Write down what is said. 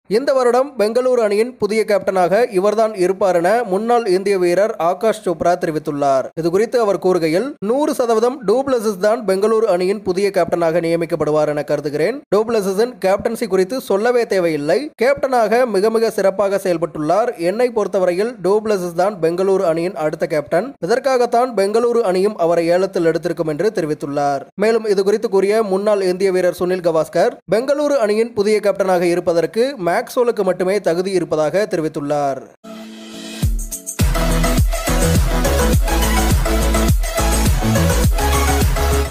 இந்த வருடம் பெங்களூரு அணியின் புதிய கேப்டனாக இவர்தான் இருப்பார் என முன்னாள் இந்திய வீரர் ஆகாஷ் சோப்ரா தெரிவித்துள்ளார் இது குறித்து அவர் கூறுகையில் நூறு சதவீதம் டூப்ளசிஸ் தான் பெங்களூரு அணியின் புதிய கேப்டனாக நியமிக்கப்படுவார் என கருதுகிறேன் டூப்ளசிஸின் கேப்டன்சி குறித்து சொல்லவே தேவையில்லை கேப்டனாக மிக மிக சிறப்பாக செயல்பட்டுள்ளார் என்னை பொறுத்தவரையில் டூப்ளசிஸ் தான் பெங்களூரு அணியின் அடுத்த கேப்டன் இதற்காகத்தான் பெங்களூரு அணியும் அவரை ஏலத்தில் எடுத்திருக்கும் என்று தெரிவித்துள்ளார் மேலும் இது குறித்து கூறிய முன்னாள் இந்திய வீரர் சுனில் கவாஸ்கர் பெங்களூரு அணியின் புதிய கேப்டனாக இருப்பதற்கு மேக்ஸ்வெலுக்கு மட்டுமே தகுதி இருப்பதாக தெரிவித்துள்ளார்